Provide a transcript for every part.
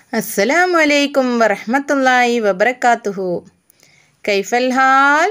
അസ്സലാമു അലൈക്കും വറഹ്മത്തുള്ളാഹി വബറകാതുഹു കൈഫൽ ഹാൽ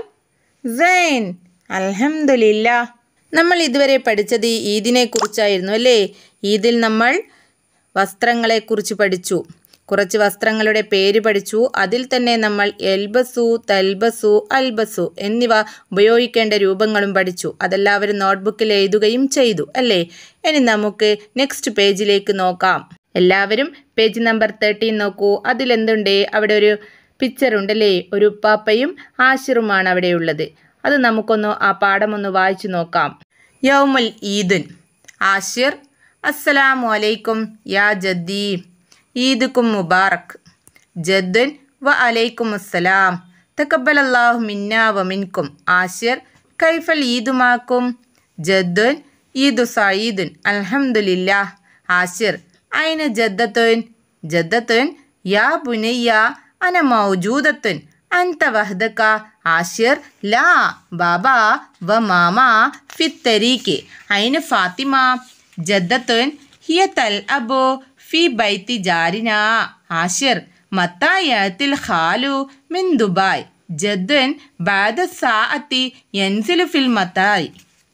സൈൻ അൽഹംദുലില്ലാ നമ്മൾ ഇതുവരെ പഠിച്ചത് ഈ ഈദിനെ കുറിച്ചായിരുന്നു അല്ലേ ഈദിൽ നമ്മൾ വസ്ത്രങ്ങളെക്കുറിച്ച് പഠിച്ചു കുറച്ച് വസ്ത്രങ്ങളുടെ പേര് പഠിച്ചു അതിൽ തന്നെ നമ്മൾ എൽബസു തൽബസു അൽബസു എന്നിവ ഉപയോഗിക്കേണ്ട രൂപങ്ങളും പഠിച്ചു അതെല്ലാവരും നോട്ട്ബുക്കിൽ എഴുതുകയും ചെയ്തു അല്ലേ ഇനി നമുക്ക് നെക്സ്റ്റ് പേജിലേക്ക് നോക്കാം എല്ലാവരും പേജ് നമ്പർ തേർട്ടീൻ നോക്കൂ അതിലെന്തുണ്ട് അവിടെ ഒരു പിക്ചർ ഉണ്ടല്ലേ ഒരു ഉപ്പാപ്പയും ആഷിറുമാണ് അവിടെയുള്ളത് അത് നമുക്കൊന്ന് ആ പാഠമൊന്ന് വായിച്ചു നോക്കാം യൗമുൽ ഈദുൻ ആഷിർ അസ്സലാമു അലൈക്കും യാ ജദ്ദി ഈദുക്കും മുബാറക് ജദ്ദുൻ വ അലൈക്കും അസ്സലാം തക്കബൽ അള്ളാഹു മിന്ന വ മിൻകും ആഷിർ കൈഫൽ ഈദുമാക്കും ജദ്ദുൻ ഈദു സഈദുൻ അൽഹംദുലില്ലാ ആഷിർ അയിന ജദ്ദത്തുൻ ജദ്ദത്തുൻ യാ ബുനയ്യ അന മൗജൂദത്തുൻ അൻത വഹദക ആഷിർ ലാ ബാബ വ മാമ ഫിത്തരീക്ക് അയിന ഫാത്തിമ ജദ്ദത്തുൻ ഹിയ തൽ അബു ഫി ബൈത്തി ജാരിന ആഷിർ മത്തായത്തിൽ ഖാലു മിൻ ദുബായ് ജദ്ദൻ ബാദ സാഅത്തി യൻസിലു ഫിൽ മത്തായി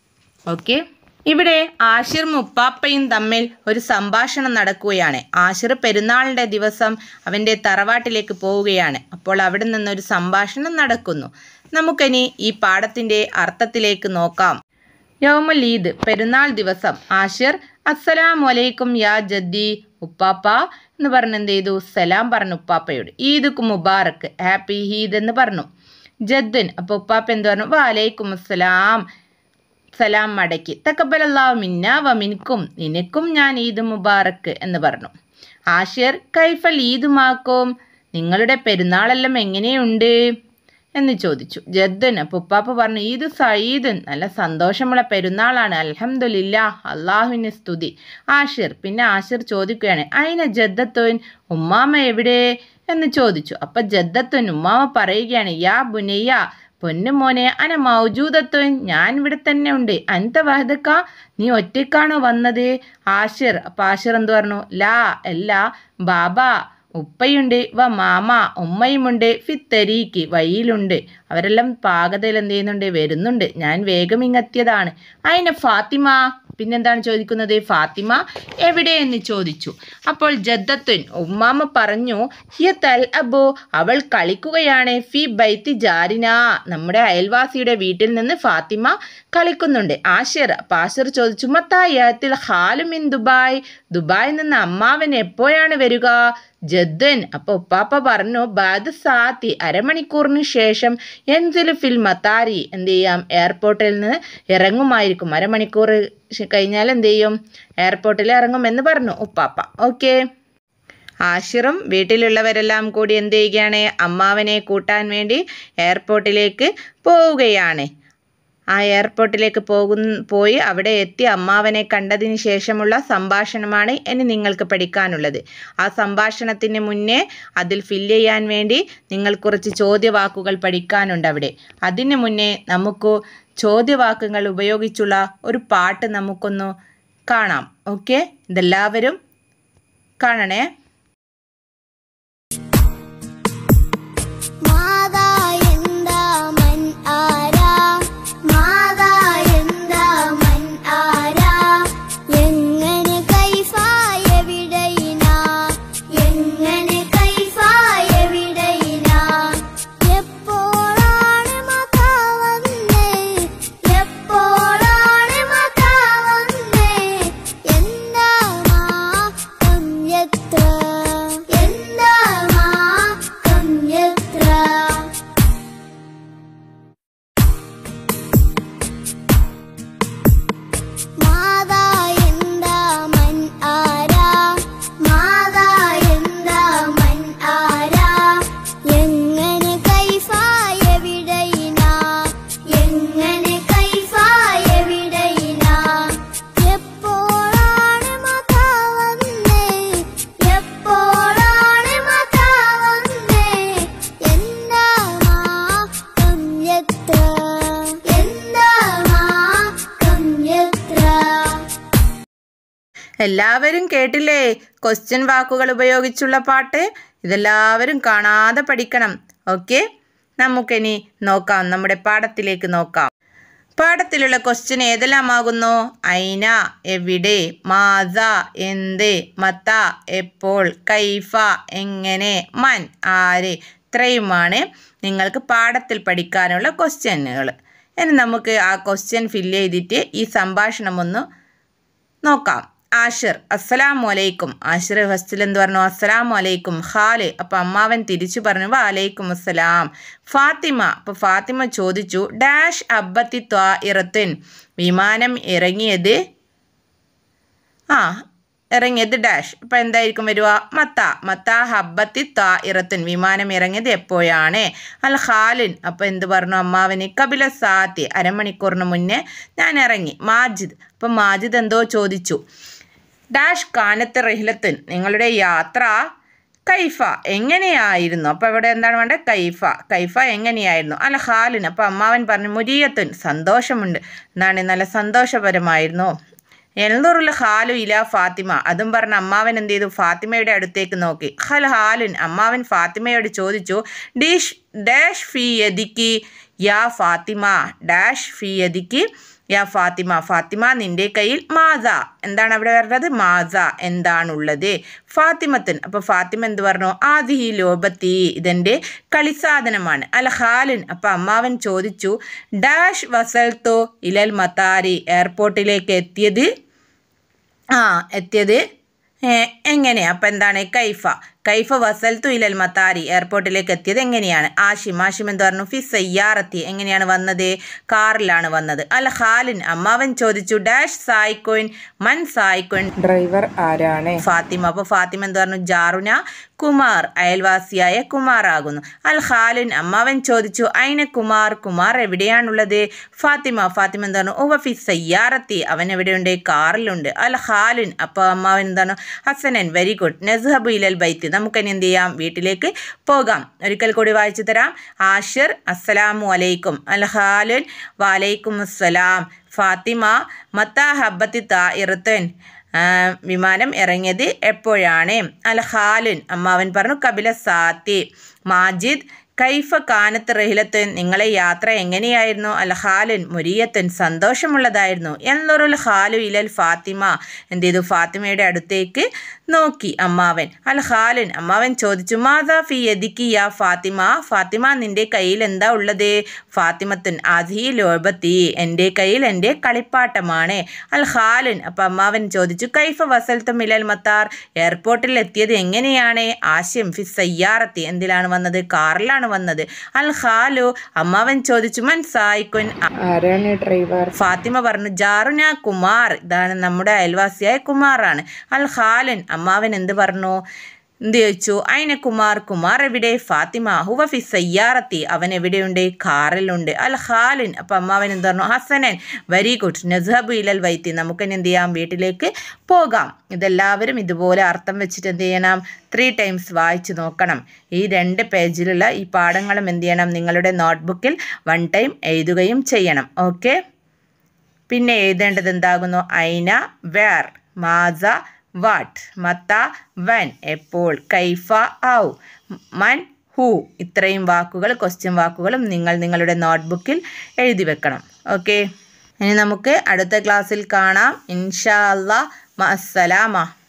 ഓക്കെ ഇവിടെ ആഷിർ മുപ്പാപ്പയും തമ്മിൽ ഒരു സംഭാഷണം നടക്കുകയാണ് ആഷിർ പെരുന്നാളിൻ്റെ ദിവസം അവൻ്റെ തറവാട്ടിലേക്ക് പോവുകയാണ് അപ്പോൾ അവിടെ നിന്നൊരു സംഭാഷണം നടക്കുന്നു നമുക്കിനി ഈ പാഠത്തിൻ്റെ അർത്ഥത്തിലേക്ക് നോക്കാം യൗമുൽ ഈദ് പെരുന്നാൾ ദിവസം ആഷിർ അസ്സലാമു അലൈക്കും യാ ജദ്ദി ഉപ്പാപ്പ എന്ന് പറഞ്ഞ് എന്ത് ചെയ്തു സലാം പറഞ്ഞു ഉപ്പാപ്പയോട് ഈദുക്ക് മുബാറക്ക് ഹാപ്പി ഈദ് എന്ന് പറഞ്ഞു ജദ്ദൻ അപ്പോൾ ഉപ്പാപ്പ എന്ത് പറഞ്ഞു വാലൈക്കും അസ്സലാം സലാം മടക്കി തക്കബലല്ലാഹു മിന്ന വ മിൻകും നിനക്കും ഞാൻ ഈദ് മുബാറക്ക് എന്ന് പറഞ്ഞു ആഷിർ കൈഫൽ ഈദുമാക്കും നിങ്ങളുടെ പെരുന്നാളെല്ലാം എങ്ങനെയുണ്ട് എന്ന് ചോദിച്ചു ജദ്ദൻ അപ്പോൾ ഉപ്പാപ്പ പറഞ്ഞു ഈദ് സയ്യിദുൻ നല്ല സന്തോഷമുള്ള പെരുന്നാളാണ് അൽഹംദുലില്ല അള്ളാഹുവിന് സ്തുതി ആഷിർ പിന്നെ ആഷിർ ചോദിക്കുകയാണ് അയിന ജദ്ദത്തുൻ ഉമ്മാമ എവിടെ എന്ന് ചോദിച്ചു അപ്പം ജദ്ദത്തുൻ ഉമ്മാമ പറയുകയാണ് യാ ബുനയ്യ പൊന്നു മോനെ അന മൗജൂദത്വൻ ഞാൻ ഇവിടെ തന്നെ ഉണ്ട് അൻത വഹദക്ക നീ ഒറ്റയ്ക്കാണോ വന്നത് ആഷിർ അപ്പം ആഷിർ എന്ത് പറഞ്ഞു ലാ അല്ല ബാബ ഉപ്പയുണ്ട് വ മാമ ഉമ്മയുമുണ്ട് ഫിത്തരീക്ക് വഴിയിലുണ്ട് അവരെല്ലാം പാകതയിൽ എന്ത് ചെയ്യുന്നുണ്ട് വരുന്നുണ്ട് ഞാൻ വേഗം ഇങ്ങെത്തിയതാണ് അതിന് ഫാത്തിമ പിന്നെന്താണ് ചോദിക്കുന്നത് ഫാത്തിമ എവിടെ എന്ന് ചോദിച്ചു അപ്പോൾ ജദ്ദത്തുൻ ഉമ്മാമ പറഞ്ഞു ഹിയ തൽ അബു അവൾ കളിക്കുകയാണ് ഫി ബൈത്തി ജാരിന നമ്മുടെ അയൽവാസിയുടെ വീട്ടിൽ നിന്ന് ഫാത്തിമ കളിക്കുന്നുണ്ട് ആഷിർ അപ്പോൾ ആഷിർ ചോദിച്ചു മത്തായത്തിൽ ഹാലുമിൻ ദുബായ് ദുബായിൽ നിന്ന് അമ്മാവൻ എപ്പോഴാണ് വരിക ജദ്ദൻ അപ്പോൾ ഉപ്പാപ്പ പറഞ്ഞു ബാദ് സാത്തി അരമണിക്കൂറിന് ശേഷം എൻസിൽ ഫിൽ മത്താരി എന്ത് ചെയ്യാം എയർപോർട്ടിൽ നിന്ന് ഇറങ്ങുമായിരിക്കും അരമണിക്കൂർ കഴിഞ്ഞാൽ എന്ത് ചെയ്യും എയർപോർട്ടിൽ ഇറങ്ങുമെന്ന് പറഞ്ഞു ഉപ്പാപ്പ ഓക്കെ ആഷിറും വീട്ടിലുള്ളവരെല്ലാം കൂടി എന്ത് ചെയ്യുകയാണ് അമ്മാവനെ കൂട്ടാൻ വേണ്ടി എയർപോർട്ടിലേക്ക് പോവുകയാണ് ആ എയർപോർട്ടിലേക്ക് പോകുന്ന പോയി അവിടെ എത്തി അമ്മാവനെ കണ്ടതിന് ശേഷമുള്ള സംഭാഷണമാണ് ഇനി നിങ്ങൾക്ക് പഠിക്കാനുള്ളത് ആ സംഭാഷണത്തിന് മുന്നേ അതിൽ ഫില്ല് ചെയ്യാൻ വേണ്ടി നിങ്ങൾ കുറച്ച് ചോദ്യവാക്കുകൾ പഠിക്കാനുണ്ട് അവിടെ അതിന് മുന്നേ നമുക്ക് ചോദ്യവാക്കുകൾ ഉപയോഗിച്ചുള്ള ഒരു പാട്ട് നമുക്കൊന്ന് കാണാം ഓക്കെ ഇതെല്ലാവരും കാണണേ മാതാ എന്താ മൻ ആരാ മാതാ എന്താ മൻ ആരാ എങ്ങനെ കൈഫായ വിടയിന എങ്ങനെ കൈഫായ വിടയിന എപ്പോഴാണ് മക വന്നേ എപ്പോഴാണ് മക വന്നേ എന്താ മാ എത്ര എല്ലാവരും കേട്ടില്ലേ ക്വസ്റ്റ്യൻ വാക്കുകൾ ഉപയോഗിച്ചുള്ള പാട്ട് ഇതെല്ലാവരും കാണാതെ പഠിക്കണം ഓക്കെ നമുക്കിനി നോക്കാം നമ്മുടെ പാഠത്തിലേക്ക് നോക്കാം പാഠത്തിലുള്ള ക്വസ്റ്റ്യൻ ഏതെല്ലാമാകുന്നു ഐന എവിടെ മാത എന്ത് മത്ത എപ്പോൾ കൈഫ എങ്ങനെ മൻ ആര് ഇത്രയുമാണ് നിങ്ങൾക്ക് പാഠത്തിൽ പഠിക്കാനുള്ള ക്വസ്റ്റ്യനുകൾ ഇനി നമുക്ക് ആ ക്വസ്റ്റ്യൻ ഫില്ല് ചെയ്തിട്ട് ഈ സംഭാഷണം ഒന്ന് നോക്കാം ആഷിർ അസ്സലാമു അലൈക്കും ആഷിർ ഫസ്റ്റിൽ എന്ത് പറഞ്ഞു അസ്സലാമു അലൈക്കും ഖാല് അപ്പം അമ്മാവൻ തിരിച്ചു പറഞ്ഞു വാലൈക്കും അസ്സലാം ഫാത്തിമ അപ്പോൾ ഫാത്തിമ ചോദിച്ചു ഡാഷ് അബ്ബത്തി ത്വാ ഇറത്തുൻ വിമാനം ഇറങ്ങിയത് ആ ഇറങ്ങിയത് ഡാഷ് അപ്പം എന്തായിരിക്കും വരിക മത്ത മത്ത ഹബ്ബത്തി ത്വാ ഇറത്തുൻ വിമാനം ഇറങ്ങിയത് എപ്പോഴാണ് അൽ ഖാലിൻ അപ്പോൾ എന്ത് പറഞ്ഞു അമ്മാവന് കപില സാത്തി അരമണിക്കൂറിന് മുന്നേ ഞാൻ ഇറങ്ങി മാജിദ് അപ്പം മാജിദ് എന്തോ ചോദിച്ചു ഡാഷ് കാനത്ത് റഹിലത്തുൻ നിങ്ങളുടെ യാത്ര കൈഫ എങ്ങനെയായിരുന്നു അപ്പോൾ ഇവിടെ എന്താണ് വേണ്ടത് കൈഫ കൈഫ എങ്ങനെയായിരുന്നു അല്ല ഹാലിൻ അപ്പോൾ അമ്മാവൻ പറഞ്ഞു മുരിയത്തുൻ സന്തോഷമുണ്ട് എന്താണ് നല്ല സന്തോഷപരമായിരുന്നു എൽദുറുൽ ഹാലു ഇല ഫാത്തിമ അതും പറഞ്ഞ അമ്മാവൻ എന്ത് ചെയ്തു ഫാത്തിമയുടെ അടുത്തേക്ക് നോക്കി ഹൽ ഹാലുൻ അമ്മാവൻ ഫാത്തിമയോട് ചോദിച്ചു ഡിഷ് ഡാഷ് ഫി യദിക്ക് യാ ഫാത്തിമ ഡാഷ് ഫി യദിക്ക് യാ ഫാത്തിമ ഫാത്തിമ നിന്റെ കയ്യിൽ മാസ എന്താണ് അവിടെ വരുന്നത് മാസ എന്താണുള്ളത് ഫാത്തിമത്തൻ അപ്പോൾ ഫാത്തിമ എന്ത് പറഞ്ഞു ആദിഹി ലോബത്തി ഇതെൻ്റെ കളിസാധനമാണ് അൽ ഹാലിൻ അപ്പോൾ അമ്മാവൻ ചോദിച്ചു ഡാഷ് വസൽത്തോ ഇലൽ മത്താരി എയർപോർട്ടിലേക്ക് എത്തിയത് ആ എത്തിയത് ഏ, എങ്ങനെ അപ്പം എന്താണ് കൈഫ കൈഫ വസൽത്തു ഇലൽ മത്താരി എയർപോർട്ടിലേക്ക് എത്തിയത് എങ്ങനെയാണ് ആഷിം ആഷിം എന്ന് പറഞ്ഞു ഫി സയ്യാറത്തി എങ്ങനെയാണ് വന്നത് കാറിലാണ് വന്നത് അൽ ഹാലിൻ അമ്മാവൻ ചോദിച്ചു ഡാഷ് സായിക്കോയിൻ മൻ സായിക്കോയിൻ ഡ്രൈവർ ആരാണ് ഫാത്തിമ അപ്പോൾ ഫാത്തിമ എന്ന് പറഞ്ഞു ജാറുന കുമാർ അയൽവാസിയായ കുമാർ ആകുന്നു അൽ ഖാലിൻ അമ്മാവൻ ചോദിച്ചു അയിന കുമാർ കുമാർ എവിടെയാണുള്ളത് ഫാത്തിമ ഫാത്തിമ എന്താണ് ഓ ഫി സയ്യാറത്തി അവൻ എവിടെയുണ്ട് കാറിലുണ്ട് അൽ ഖാലിൻ അപ്പോൾ അമ്മാവൻ എന്താണ് ഹസനൻ വെരി ഗുഡ് നസ്ഹബ് ഇലൽ ബൈത്ത് നമുക്കിനി എന്ത് ചെയ്യാം വീട്ടിലേക്ക് പോകാം ഒരിക്കൽ കൂടി വായിച്ചു തരാം ആഷിർ അസ്സലാമു അലൈക്കും അൽ ഖാലിൻ വാലൈക്കും അസ്സലാം ഫാത്തിമ മത്താ ഹബ്ബത്തി താഇറത്തൻ ആ, വിമാനം ഇറങ്ങിയത് എപ്പോഴാണ് അൽ ഖാലുൻ അമ്മാവൻ പറഞ്ഞു കപില സാത്തി മാജിദ് കൈഫ കാനത്ത് റഹിലത്തുൻ നിങ്ങളെ യാത്ര എങ്ങനെയായിരുന്നു അൽ ഖാലുൻ മുരിയത്തുൻ സന്തോഷമുള്ളതായിരുന്നു എന്നൊരു ഖാലു ഇലൽ ഫാത്തിമ എന്ത് ചെയ്തു ഫാത്തിമയുടെ അടുത്തേക്ക് നോക്കി അമ്മാവൻ അൽ ഖാലുൻ അമ്മാവൻ ചോദിച്ചു മാതാ ഫി യദിക്ക് യാ ഫാത്തിമ ഫാത്തിമ നിന്റെ കയ്യിൽ എന്താ ഉള്ളത് ഫാത്തിമത്തുൻ ആദി ലോബത്തി എൻ്റെ കയ്യിൽ എൻ്റെ കളിപ്പാട്ടമാണ് അൽ ഖാലുൻ അപ്പം അമ്മാവൻ ചോദിച്ചു കൈഫ വസൽത്തും മിലൽ മത്താർ എയർപോർട്ടിൽ എത്തിയത് എങ്ങനെയാണ് ആശയം ഫി സയ്യാറത്തി എന്തിലാണ് വന്നത് കാറിലാണ് വന്നത് അൽ ഖാലു അമ്മാവൻ ചോദിച്ചു മൻ സായിക്കുൻ ആരാണ് ഡ്രൈവർ ഫാത്തിമ പറഞ്ഞു ജാറുന കുമാർ ഇതാണ് നമ്മുടെ അയൽവാസിയായ കുമാറാണ് അൽ ഖാലൻ അമ്മാവൻ എന്ത് പറഞ്ഞു എന്ത് ചോദിച്ചു അയിന കുമാർ കുമാർ എവിടെ ഫാത്തിമ ഹുവ ഫി സയ്യാറത്തി അവൻ എവിടെയുണ്ട് കാറിലുണ്ട് അൽ ഖാലിൻ അപ്പം അമ്മാവൻ എന്ത് പറഞ്ഞു ഹസനൻ വെരി ഗുഡ് നസ്ഹബ് ഇലൽ വൈത്തി നമുക്കിനി എന്ത് ചെയ്യാം വീട്ടിലേക്ക് പോകാം ഇതെല്ലാവരും ഇതുപോലെ അർത്ഥം വെച്ചിട്ട് എന്ത് ചെയ്യണം ത്രീ ടൈംസ് വായിച്ച് നോക്കണം ഈ രണ്ട് പേജിലുള്ള ഈ പാഠങ്ങളും എന്ത് ചെയ്യണം നിങ്ങളുടെ നോട്ട്ബുക്കിൽ വൺ ടൈം എഴുതുകയും ചെയ്യണം ഓക്കെ പിന്നെ എഴുതേണ്ടത് എന്താകുന്നു ഐന വേർ മാസ വാട്ട് മത്ത വൻ എപ്പോൾ കൈഫ ഔ മൻ ഹൂ ഇത്രയും വാക്കുകൾ ക്വസ്റ്റ്യൻ വാക്കുകളും നിങ്ങൾ നിങ്ങളുടെ നോട്ട്ബുക്കിൽ എഴുതി വെക്കണം ഓക്കെ ഇനി നമുക്ക് അടുത്ത ക്ലാസ്സിൽ കാണാം ഇൻഷാ അല്ലാ മഅസ്സലാമ